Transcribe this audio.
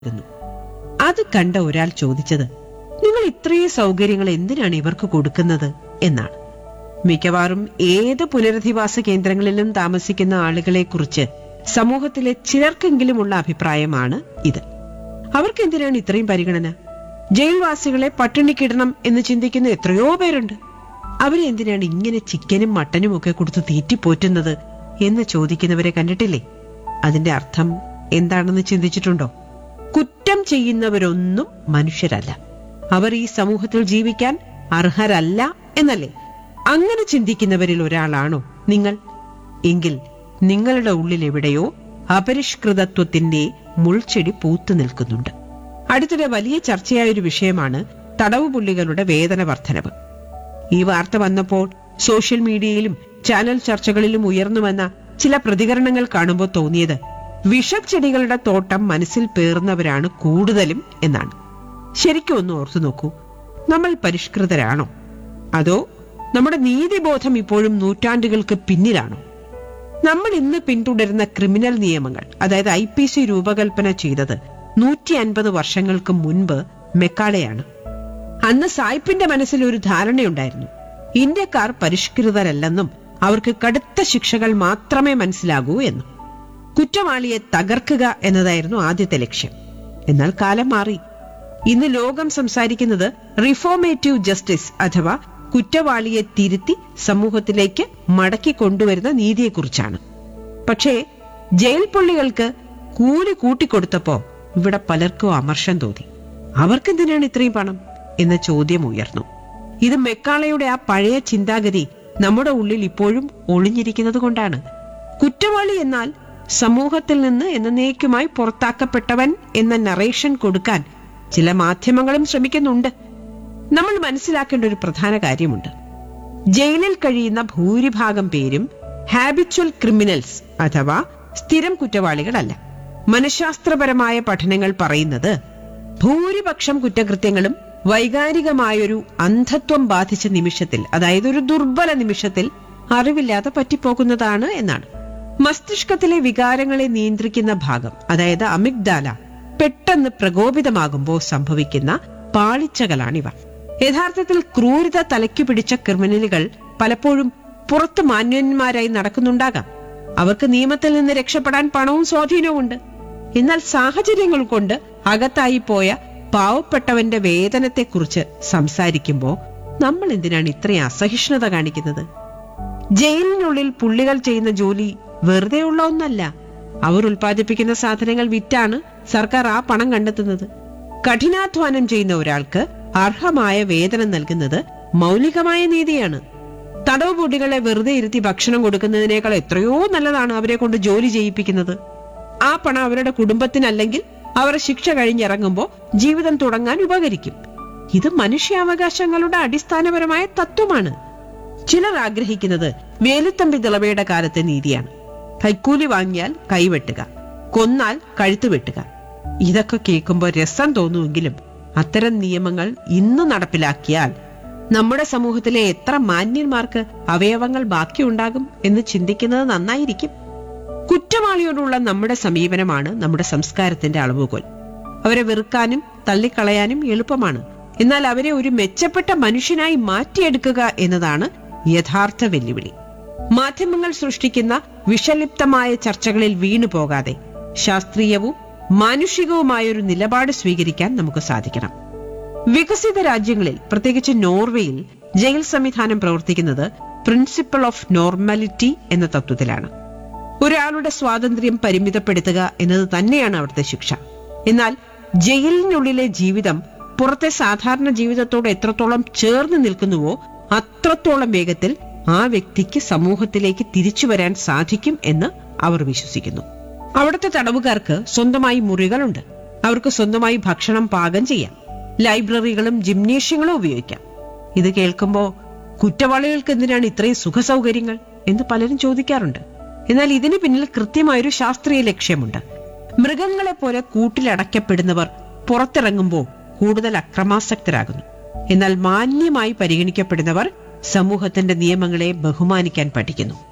ന്നു അത് കണ്ട ഒരാൾ ചോദിച്ചത് നിങ്ങൾ ഇത്രയും സൗകര്യങ്ങൾ എന്തിനാണ് ഇവർക്ക് കൊടുക്കുന്നത് എന്നാണ് മിക്കവാറും ഏത് പുനരധിവാസ കേന്ദ്രങ്ങളിലും താമസിക്കുന്ന ആളുകളെക്കുറിച്ച് സമൂഹത്തിലെ ചിലർക്കെങ്കിലുമുള്ള അഭിപ്രായമാണ് ഇത് അവർക്ക് എന്തിനാണ് ഇത്രയും പരിഗണന ജയിൽവാസികളെ പട്ടിണിക്കിടണം എന്ന് ചിന്തിക്കുന്ന എത്രയോ പേരുണ്ട് അവരെ എന്തിനാണ് ഇങ്ങനെ ചിക്കനും മട്ടനും ഒക്കെ കൊടുത്ത് തീറ്റിപ്പോറ്റുന്നത് എന്ന് ചോദിക്കുന്നവരെ കണ്ടിട്ടില്ലേ അതിന്റെ അർത്ഥം എന്താണെന്ന് ചിന്തിച്ചിട്ടുണ്ടോ കുറ്റം ചെയ്യുന്നവരൊന്നും മനുഷ്യരല്ല അവർ ഈ സമൂഹത്തിൽ ജീവിക്കാൻ അർഹരല്ല എന്നല്ലേ അങ്ങനെ ചിന്തിക്കുന്നവരിൽ ഒരാളാണോ നിങ്ങൾ എങ്കിൽ നിങ്ങളുടെ ഉള്ളിൽ എവിടെയോ അപരിഷ്കൃതത്വത്തിന്റെ മുൾച്ചെടി പൂത്തു നിൽക്കുന്നുണ്ട് അടുത്തിടെ വലിയ ചർച്ചയായ ഒരു വിഷയമാണ് തടവുപുള്ളികളുടെ വേതന വർധനവ് ഈ വാർത്ത വന്നപ്പോൾ സോഷ്യൽ മീഡിയയിലും ചാനൽ ചർച്ചകളിലും ഉയർന്നു വന്ന ചില പ്രതികരണങ്ങൾ കാണുമ്പോൾ തോന്നിയത് വിഷച്ചെടികളുടെ തോട്ടം മനസ്സിൽ പേർന്നവരാണ് കൂടുതലും എന്നാണ് ശരിക്കും ഒന്ന് ഓർത്തു നോക്കൂ നമ്മൾ പരിഷ്കൃതരാണോ അതോ നമ്മുടെ നീതിബോധം ഇപ്പോഴും നൂറ്റാണ്ടുകൾക്ക് പിന്നിലാണോ നമ്മൾ ഇന്ന് പിന്തുടരുന്ന ക്രിമിനൽ നിയമങ്ങൾ അതായത് ഐ പി സി രൂപകൽപ്പന ചെയ്തത് നൂറ്റി അൻപത് വർഷങ്ങൾക്ക് മുൻപ് മെക്കാളയാണ് അന്ന് സായിപ്പിന്റെ മനസ്സിൽ ഒരു ധാരണയുണ്ടായിരുന്നു ഇന്ത്യക്കാർ പരിഷ്കൃതരല്ലെന്നും അവർക്ക് കടുത്ത ശിക്ഷകൾ മാത്രമേ മനസ്സിലാകൂ എന്നും കുറ്റവാളിയെ തകർക്കുക എന്നതായിരുന്നു ആദ്യത്തെ ലക്ഷ്യം എന്നാൽ കാലം മാറി ഇന്ന് ലോകം സംസാരിക്കുന്നത് റിഫോർമേറ്റീവ് ജസ്റ്റിസ് അഥവാ കുറ്റവാളിയെ തിരുത്തി സമൂഹത്തിലേക്ക് മടക്കി കൊണ്ടുവരുന്ന നീതിയെക്കുറിച്ചാണ് പക്ഷേ ജയിൽ പുള്ളികൾക്ക് കൂലി കൂട്ടിക്കൊടുത്തപ്പോ ഇവിടെ പലർക്കും അമർഷം തോന്നി അവർക്കെന്തിനാണ് ഇത്രയും പണം എന്ന ചോദ്യം ഉയർന്നു ഇത് മെക്കാളയുടെ ആ പഴയ ചിന്താഗതി നമ്മുടെ ഉള്ളിൽ ഇപ്പോഴും ഒളിഞ്ഞിരിക്കുന്നത് കൊണ്ടാണ് കുറ്റവാളി എന്നാൽ സമൂഹത്തിൽ നിന്ന് എന്നേക്കുമായി പുറത്താക്കപ്പെട്ടവൻ എന്ന നറേഷൻ കൊടുക്കാൻ ചില മാധ്യമങ്ങളും ശ്രമിക്കുന്നുണ്ട് നമ്മൾ മനസ്സിലാക്കേണ്ട ഒരു പ്രധാന കാര്യമുണ്ട് ജയിലിൽ കഴിയുന്ന ഭൂരിഭാഗം പേരും ഹാബിച്വൽ ക്രിമിനൽസ് അഥവാ സ്ഥിരം കുറ്റവാളികളല്ല മനഃശാസ്ത്രപരമായ പഠനങ്ങൾ പറയുന്നത് ഭൂരിപക്ഷം കുറ്റകൃത്യങ്ങളും വൈകാരികമായൊരു അന്ധത്വം ബാധിച്ച നിമിഷത്തിൽ അതായത് ഒരു ദുർബല നിമിഷത്തിൽ അറിവില്ലാതെ പറ്റിപ്പോകുന്നതാണ് എന്നാണ് മസ്തിഷ്കത്തിലെ വികാരങ്ങളെ നിയന്ത്രിക്കുന്ന ഭാഗം അതായത് അമിഗ്ദാല പെട്ടെന്ന് പ്രകോപിതമാകുമ്പോൾ സംഭവിക്കുന്ന പാളിച്ചകളാണിവ യഥാർത്ഥത്തിൽ ക്രൂരത തലയ്ക്കു പിടിച്ച ക്രിമിനലുകൾ പലപ്പോഴും പുറത്ത് മാന്യന്മാരായി നടക്കുന്നുണ്ടാകാം അവർക്ക് നിയമത്തിൽ നിന്ന് രക്ഷപ്പെടാൻ പണവും സ്വാധീനവും ഉണ്ട് എന്നാൽ സാഹചര്യങ്ങൾ കൊണ്ട് അകത്തായി പോയ പാവപ്പെട്ടവന്റെ വേതനത്തെക്കുറിച്ച് സംസാരിക്കുമ്പോൾ നമ്മൾ എന്തിനാണ് ഇത്രയും അസഹിഷ്ണുത കാണിക്കുന്നത് ജയിലിനുള്ളിൽ പുള്ളികൾ ചെയ്യുന്ന ജോലി വെറുതെയുള്ള ഒന്നല്ല അവർ ഉൽപ്പാദിപ്പിക്കുന്ന സാധനങ്ങൾ വിറ്റാണ് സർക്കാർ ആ പണം കണ്ടെത്തുന്നത് കഠിനാധ്വാനം ചെയ്യുന്ന ഒരാൾക്ക് അർഹമായ വേതനം നൽകുന്നത് മൗലികമായ നീതിയാണ് തടവുപൂട്ടികളെ വെറുതെ ഇരുത്തി ഭക്ഷണം കൊടുക്കുന്നതിനേക്കാൾ എത്രയോ നല്ലതാണ് അവരെ കൊണ്ട് ജോലി ചെയ്യിപ്പിക്കുന്നത് ആ പണം അവരുടെ കുടുംബത്തിനല്ലെങ്കിൽ അവർ ശിക്ഷ കഴിഞ്ഞിറങ്ങുമ്പോൾ ജീവിതം തുടങ്ങാൻ ഉപകരിക്കും ഇത് മനുഷ്യാവകാശങ്ങളുടെ അടിസ്ഥാനപരമായ തത്വമാണ് ചിലർ ആഗ്രഹിക്കുന്നത് വേലുത്തമ്പി ദിളവയുടെ കാലത്തെ നീതിയാണ് കൈക്കൂലി വാങ്ങിയാൽ കൈവെട്ടുക കൊന്നാൽ കഴുത്ത് വെട്ടുക ഇതൊക്കെ കേൾക്കുമ്പോൾ രസം തോന്നുമെങ്കിലും അത്തരം നിയമങ്ങൾ ഇന്ന് നടപ്പിലാക്കിയാൽ നമ്മുടെ സമൂഹത്തിലെ എത്ര മാന്യന്മാർക്ക് അവയവങ്ങൾ ബാക്കിയുണ്ടാകും എന്ന് ചിന്തിക്കുന്നത് നന്നായിരിക്കും കുറ്റവാളിയോടുള്ള നമ്മുടെ സമീപനമാണ് നമ്മുടെ സംസ്കാരത്തിന്റെ അളവുകോൽ അവരെ വെറുക്കാനും തള്ളിക്കളയാനും എളുപ്പമാണ് എന്നാൽ അവരെ ഒരു മെച്ചപ്പെട്ട മനുഷ്യനായി മാറ്റിയെടുക്കുക എന്നതാണ് യഥാർത്ഥ വെല്ലുവിളി മാധ്യമങ്ങൾ സൃഷ്ടിക്കുന്ന വിഷലിപ്തമായ ചർച്ചകളിൽ വീണു പോകാതെ ശാസ്ത്രീയവും മാനുഷികവുമായ ഒരു നിലപാട് സ്വീകരിക്കാൻ നമുക്ക് സാധിക്കണം വികസിത രാജ്യങ്ങളിൽ പ്രത്യേകിച്ച് നോർവേയിൽ ജയിൽ സംവിധാനം പ്രവർത്തിക്കുന്നത് പ്രിൻസിപ്പിൾ ഓഫ് നോർമാലിറ്റി എന്ന തത്വത്തിലാണ് ഒരാളുടെ സ്വാതന്ത്ര്യം പരിമിതപ്പെടുത്തുക എന്നത് തന്നെയാണ് അവിടുത്തെ ശിക്ഷ എന്നാൽ ജയിലിനുള്ളിലെ ജീവിതം പുറത്തെ സാധാരണ ജീവിതത്തോട് എത്രത്തോളം ചേർന്ന് നിൽക്കുന്നുവോ അത്രത്തോളം വേഗത്തിൽ ആ വ്യക്തിക്ക് സമൂഹത്തിലേക്ക് തിരിച്ചു വരാൻ സാധിക്കും എന്ന് അവർ വിശ്വസിക്കുന്നു അവിടുത്തെ തടവുകാർക്ക് സ്വന്തമായി മുറികളുണ്ട് അവർക്ക് സ്വന്തമായി ഭക്ഷണം പാകം ചെയ്യാം ലൈബ്രറികളും ജിംനേഷ്യങ്ങളും ഉപയോഗിക്കാം ഇത് കേൾക്കുമ്പോൾ കുറ്റവാളികൾക്ക് എന്തിനാണ് ഇത്രയും സുഖസൗകര്യങ്ങൾ എന്ന് പലരും ചോദിക്കാറുണ്ട് എന്നാൽ ഇതിന് പിന്നിൽ കൃത്യമായൊരു ശാസ്ത്രീയ ലക്ഷ്യമുണ്ട് മൃഗങ്ങളെ പോലെ കൂട്ടിലടയ്ക്കപ്പെടുന്നവർ പുറത്തിറങ്ങുമ്പോൾ കൂടുതൽ അക്രമാസക്തരാകുന്നു എന്നാൽ മാന്യമായി പരിഗണിക്കപ്പെടുന്നവർ സമൂഹത്തിന്റെ നിയമങ്ങളെ ബഹുമാനിക്കാൻ പഠിക്കുന്നു